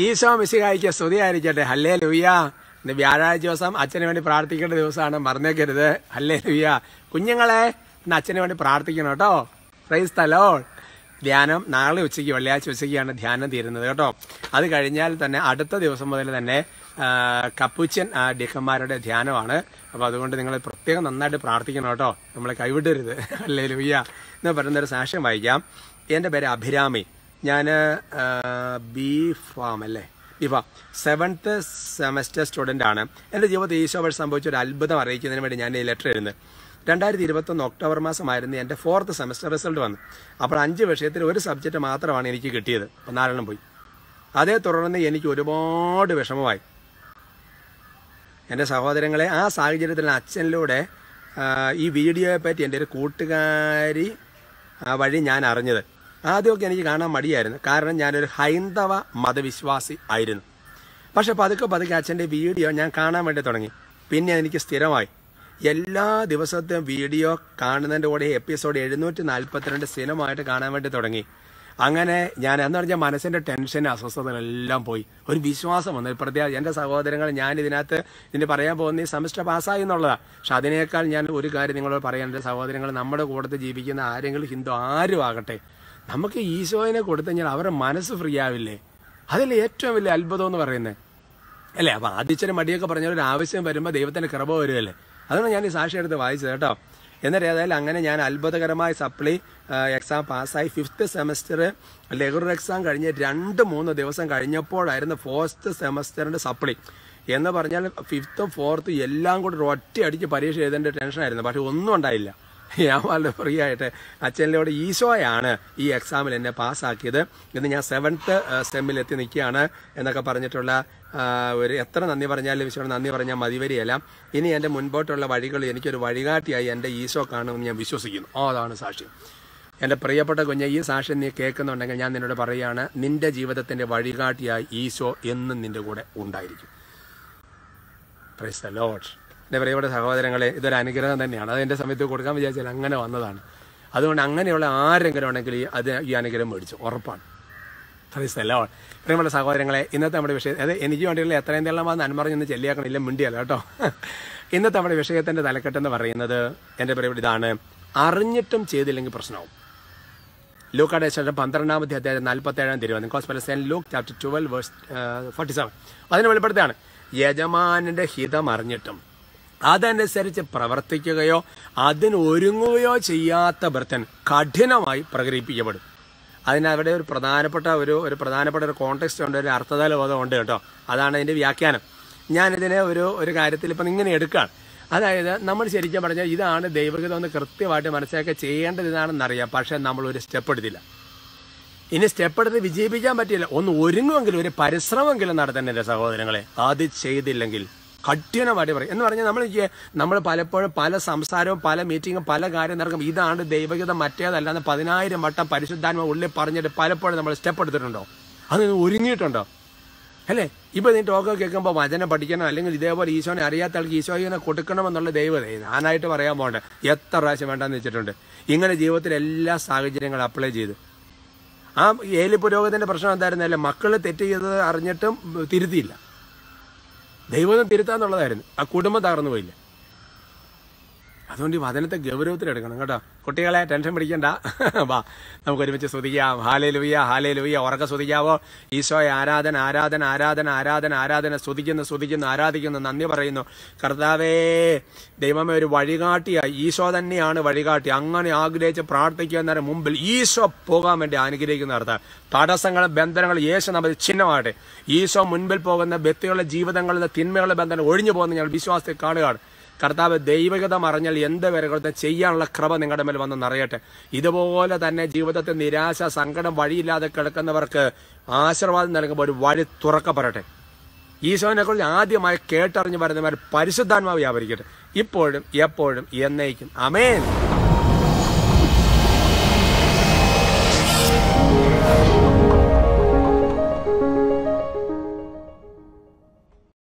ഈശോ മിശിഹായിക്ക് സ്തുതിയായിരിക്കട്ടെ ഹല്ലേ ലുയ്യ ഇന്ന് വ്യാഴാഴ്ച ദിവസം അച്ഛന് വേണ്ടി പ്രാർത്ഥിക്കേണ്ട ദിവസമാണ് മറന്നേക്കരുത് ഹല്ലേ ലുയ്യ കുഞ്ഞുങ്ങളെ ഇന്ന് അച്ഛന് വേണ്ടി പ്രാർത്ഥിക്കണം കേട്ടോ പ്രൈസ് തലോ ധ്യാനം നാളെ ഉച്ചയ്ക്ക് വെള്ളിയാഴ്ച ഉച്ചയ്ക്കാണ് ധ്യാനം തീരുന്നത് കേട്ടോ അത് കഴിഞ്ഞാൽ തന്നെ അടുത്ത ദിവസം മുതൽ തന്നെ ആ, കപ്പുച്ചൻ ആ, ഡിക്കന്മാരുടെ ധ്യാനമാണ് അപ്പോൾ അതുകൊണ്ട് നിങ്ങൾ പ്രത്യേകം നന്നായിട്ട് പ്രാർത്ഥിക്കണം കേട്ടോ നമ്മളെ കൈവിടരുത് അല്ലേ ലുയ്യ എന്ന് പറയുന്നൊരു സാക്ഷ്യം വായിക്കാം എൻ്റെ പേര് അഭിരാമി ഞാൻ ബി ഫാം അല്ലേ B Pharm seventh semester student ആണ് എൻ്റെ ജീവിതത്തിൽ ഈശോ വഴി സംഭവിച്ച ഒരു അത്ഭുതം അറിയിക്കുന്നതിന് വേണ്ടി ഞാൻ ഈ ലെറ്റർ എഴുതുന്നത് രണ്ടായിരത്തി ഇരുപത്തൊന്ന് ഒക്ടോബർ മാസമായിരുന്നു എൻ്റെ ഫോർത്ത് സെമസ്റ്റർ റിസൾട്ട് വന്നു അപ്പോൾ അഞ്ച് വിഷയത്തിൽ ഒരു സബ്ജക്റ്റ് മാത്രമാണ് എനിക്ക് കിട്ടിയത് അപ്പോൾ നാലെണ്ണം പോയി അതേ തുടർന്ന് എനിക്ക് ഒരുപാട് വിഷമമായി എൻ്റെ സഹോദരങ്ങളെ ആ സാഹചര്യത്തിൽ അച്ഛനിലൂടെ ആ, ഈ വീഡിയോയെ പറ്റി എൻ്റെ ഒരു കൂട്ടുകാരി ആ, വഴി ഞാൻ അറിഞ്ഞത് ആദ്യമൊക്കെ എനിക്ക് കാണാൻ മടിയായിരുന്നു കാരണം ഞാനൊരു ഹൈന്ദവ മതവിശ്വാസി ആയിരുന്നു പക്ഷെ പതുക്കെ പതുക്കെ അച്ഛൻ്റെ വീഡിയോ ഞാൻ കാണാൻ വേണ്ടി തുടങ്ങി പിന്നെ എനിക്ക് സ്ഥിരമായി എല്ലാ ദിവസത്തെയും വീഡിയോ കാണുന്നതിൻ്റെ കൂടെ എപ്പിസോഡ് എഴുന്നൂറ്റി നാൽപ്പത്തിരണ്ട് സ്ഥിരമായിട്ട് കാണാൻ വേണ്ടി തുടങ്ങി അങ്ങനെ ഞാൻ എന്ന് പറഞ്ഞാൽ മനസ്സിന്റെ ടെൻഷൻ അസ്വസ്ഥതകളെല്ലാം പോയി ഒരു വിശ്വാസം വന്നു പ്രത്യേക എൻ്റെ സഹോദരങ്ങൾ ഞാൻ ഇതിനകത്ത് ഇതിന് പറയാൻ പോകുന്ന ഈ സെമസ്റ്റർ പാസ്സായി എന്നുള്ളതാണ് പക്ഷെ അതിനേക്കാൾ ഞാൻ ഒരു കാര്യം നിങ്ങളോട് പറയാൻ എൻ്റെ സഹോദരങ്ങൾ നമ്മുടെ കൂട്ടത്തിൽ ജീവിക്കുന്ന ആരെങ്കിലും ഹിന്ദു ആരും ആകട്ടെ നമുക്ക് ഈശോയിനെ കൊടുത്തു കഴിഞ്ഞാൽ അവരുടെ മനസ്സ് ഫ്രീ ആവില്ലേ അതിൽ ഏറ്റവും വലിയ അത്ഭുതം എന്ന് പറയുന്നത് അല്ലേ അപ്പൊ ആദ്യച്ചനും മടിയൊക്കെ പറഞ്ഞ ഒരു ആവശ്യം വരുമ്പോൾ ദൈവത്തിന്റെ കൃപ വരുമല്ലേ അതാണ് ഞാൻ ഈ സാക്ഷി എടുത്ത് വായിച്ചത് കേട്ടോ എന്നിട്ട് ഏതായാലും അങ്ങനെ ഞാൻ അത്ഭുതകരമായ സപ്ലി എക്സാം പാസ്സായി ഫിഫ്ത്ത് സെമസ്റ്റർ ലഘുർ എക്സാം കഴിഞ്ഞ് രണ്ട് മൂന്ന് ദിവസം കഴിഞ്ഞപ്പോഴായിരുന്നു ഫോർത്ത് സെമസ്റ്ററിന്റെ സപ്ലി എന്ന് പറഞ്ഞാൽ ഫിഫ്ത്തും ഫോർത്തും എല്ലാം കൂടി ഒരു ഒറ്റയടിക്ക് പരീക്ഷ എഴുതേണ്ട ടെൻഷനായിരുന്നു പക്ഷെ ഒന്നും ഉണ്ടായില്ല ഞാൻ വളരെ ഫ്രീ ആയിട്ട് അച്ഛനിലൂടെ ഈശോയാണ് ഈ എക്സാമിൽ എന്നെ പാസ്സാക്കിയത് ഇന്ന് ഞാൻ സെവൻത്ത് സെമ്മിൽ എത്തി നിൽക്കുകയാണ് എന്നൊക്കെ പറഞ്ഞിട്ടുള്ള ആ, ഒരു എത്ര നന്ദി പറഞ്ഞാലും ഈശോയുടെ നന്ദി പറഞ്ഞാൽ മതി വരികയല്ല ഇനി എൻ്റെ മുൻപോട്ടുള്ള വഴികൾ എനിക്കൊരു വഴികാട്ടിയായി എൻ്റെ ഈശോ കാണുമെന്ന് ഞാൻ വിശ്വസിക്കുന്നു ഓ അതാണ് സാക്ഷ്യം എൻ്റെ പ്രിയപ്പെട്ട കുഞ്ഞെ ഈ സാക്ഷ്യം നീ കേൾക്കുന്നുണ്ടെങ്കിൽ ഞാൻ നിന്നോട് പറയുകയാണ് നിന്റെ ജീവിതത്തിൻ്റെ വഴികാട്ടിയായി ഈശോ എന്നും നിന്റെ കൂടെ ഉണ്ടായിരിക്കും പ്രൈസ് ദ ലോഡ് എൻ്റെ പ്രിയപ്പെട്ട സഹോദരങ്ങളെ ഇതൊരു അനുഗ്രഹം തന്നെയാണ് അത് എൻ്റെ സമയത്ത് കൊടുക്കാൻ വിചാരിച്ചാൽ അങ്ങനെ വന്നതാണ് അതുകൊണ്ട് അങ്ങനെയുള്ള ആരെങ്കിലും ഉണ്ടെങ്കിൽ ഈ അത് ഈ അനുഗ്രഹം മേടിച്ചു ഉറപ്പാണ് പ്രൈസ് ദ ലോഡ് പ്രിയപ്പെട്ട സഹോദരങ്ങളെ ഇന്നത്തെ നമ്മുടെ വിഷയം അത് എനിക്ക് വേണ്ടിയുള്ള എത്രയും തെള്ളം നന്മറിഞ്ഞൊന്ന് ചെല്ലിയാക്കണില്ല മിണ്ടിയല്ല കേട്ടോ ഇന്നത്തെ നമ്മുടെ വിഷയത്തിൻ്റെ തലക്കെട്ടെന്ന് പറയുന്നത് എൻ്റെ പ്രിയപ്പെട്ട ഇതാണ് അറിഞ്ഞിട്ടും ചെയ്തില്ലെങ്കിൽ പ്രശ്നമാവും ലൂക്കാടെ ശേഷം പന്ത്രണ്ടാമത്തെ അധ്യായം നാൽപ്പത്തി ഏഴാം Thiruvananthapuram gospel saint Luke chapter twelve verse forty seven അതിന് വെളിപ്പെടുത്താണ് യജമാനന്റെ ഹിതം അറിഞ്ഞിട്ടും അതനുസരിച്ച് പ്രവർത്തിക്കുകയോ അതിന് ഒരുങ്ങുകയോ ചെയ്യാത്ത ഭർത്തൻ കഠിനമായി പ്രകടിപ്പിക്കപ്പെടും അതിന് അവിടെ ഒരു പ്രധാനപ്പെട്ട ഒരു ഒരു പ്രധാനപ്പെട്ട ഒരു കോണ്ടെക്സ്റ്റ് ഉണ്ട് ഒരു അർത്ഥതല ബോധം ഉണ്ട് കേട്ടോ അതാണ് അതിന്റെ വ്യാഖ്യാനം ഞാനിതിനെ ഒരു ഒരു കാര്യത്തിൽ ഇപ്പം ഇങ്ങനെ എടുക്കുകയാണ് അതായത് നമ്മൾ ശരിക്കും പറഞ്ഞാൽ ഇതാണ് ദൈവഹിതം എന്ന് കൃത്യമായിട്ട് മനസ്സിലാക്കി ചെയ്യേണ്ടത് ഇതാണെന്നറിയാം പക്ഷെ നമ്മൾ ഒരു സ്റ്റെപ്പ് എടുത്തില്ല ഇനി സ്റ്റെപ്പ് എടുത്ത് വിജയിപ്പിക്കാൻ പറ്റില്ല ഒന്ന് ഒരുങ്ങുമെങ്കിലും ഒരു പരിശ്രമമെങ്കിലും നടത്തണ്ട എൻ്റെ സഹോദരങ്ങളെ അത് ചെയ്തില്ലെങ്കിൽ കഠിനമായിട്ട് പറയും എന്ന് പറഞ്ഞാൽ നമ്മൾ ഈ- നമ്മൾ പലപ്പോഴും പല സംസാരവും പല മീറ്റിങ്ങും പല കാര്യം നടക്കും ഇതാണ് ദൈവഗീതം മറ്റേതല്ലാന്ന് പതിനായിരം വട്ടം പരിശുദ്ധാത്മ ഉള്ളിൽ പറഞ്ഞിട്ട് പലപ്പോഴും നമ്മൾ സ്റ്റെപ്പ് എടുത്തിട്ടുണ്ടോ അത് ഒരുങ്ങിയിട്ടുണ്ടോ അല്ലേ ഇപ്പൊ നീ ടോക്ക് കേൾക്കുമ്പോൾ വചനം പഠിക്കണം അല്ലെങ്കിൽ ഇതേപോലെ ഈശോനെ അറിയാത്ത ആൾക്ക് ഈശോയിനെ കൊടുക്കണമെന്നുള്ള ദൈവത ഞാനായിട്ട് പറയാൻ പോകണ്ട എത്ര പ്രാവശ്യം വേണ്ടെന്ന് വെച്ചിട്ടുണ്ട് ഇങ്ങനെ ജീവിതത്തിൽ എല്ലാ സാഹചര്യങ്ങളും അപ്ലൈ ചെയ്തു ആ ഏലി പുരോഗതിന്റെ പ്രശ്നം എന്തായിരുന്നല്ലേ മക്കള് തെറ്റ് ചെയ്തത് അറിഞ്ഞിട്ടും തിരുത്തിയില്ല ദൈവം തിരുത്താന്നുള്ളതായിരുന്നു ആ കുടുംബം തകർന്നു പോയില്ല അതുകൊണ്ട് ഈ വചനത്തെ ഗൗരവത്തിലെടുക്കണം കേട്ടോ കുട്ടികളെ ടെൻഷൻ പിടിക്കണ്ട വാ നമുക്ക് ഒരുമിച്ച് സ്തുതിക്കാം ഹാലേ ലുയ്യ ഹാലേ ലുയ്യ ഉറക്കെ സ്തുതിക്കാവോ ഈശോയെ ആരാധന ആരാധന ആരാധന ആരാധന ആരാധന സ്തുതിക്കുന്നു സ്തുതിക്കുന്നു ആരാധിക്കുന്നു നന്ദി പറയുന്നു കർത്താവേ ദൈവമേ ഒരു വഴികാട്ടിയായി ഈശോ തന്നെയാണ് വഴികാട്ടി അങ്ങനെ ആഗ്രഹിച്ച് പ്രാർത്ഥിക്കുന്നതിന് മുമ്പിൽ ഈശോ പോകാൻ വേണ്ടി അനുഗ്രഹിക്കുന്ന അർത്ഥം തടസ്സങ്ങളും ബന്ധനങ്ങളും യേശു നമ്മൾ ചിഹ്നമാകട്ടെ ഈശോ മുൻപിൽ പോകുന്ന വ്യക്തികളുടെ ജീവിതങ്ങളിലെ തിന്മകളുടെ ബന്ധനം ഒഴിഞ്ഞു പോകുന്ന ഞങ്ങൾ വിശ്വാസത്തിൽ കാണുകയാണ് കർത്താവ് ദൈവഗതം അറിഞ്ഞാൽ എന്ത് വരകളും ചെയ്യാനുള്ള കൃപ നിങ്ങളുടെ മേൽ വന്ന് നിറയട്ടെ ഇതുപോലെ തന്നെ ജീവിതത്തിൽ നിരാശ സങ്കടം വഴിയില്ലാതെ കിടക്കുന്നവർക്ക് ആശീർവാദം നൽകുമ്പോൾ ഒരു വഴി തുറക്കപ്പെടട്ടെ ഈശോനെ കുറിച്ച് ആദ്യമായി കേട്ടറിഞ്ഞു വരുന്നവർ പരിശുദ്ധാത്മാവ് വ്യാപരിക്കട്ടെ ഇപ്പോഴും എപ്പോഴും എന്നേക്കും അമേൻ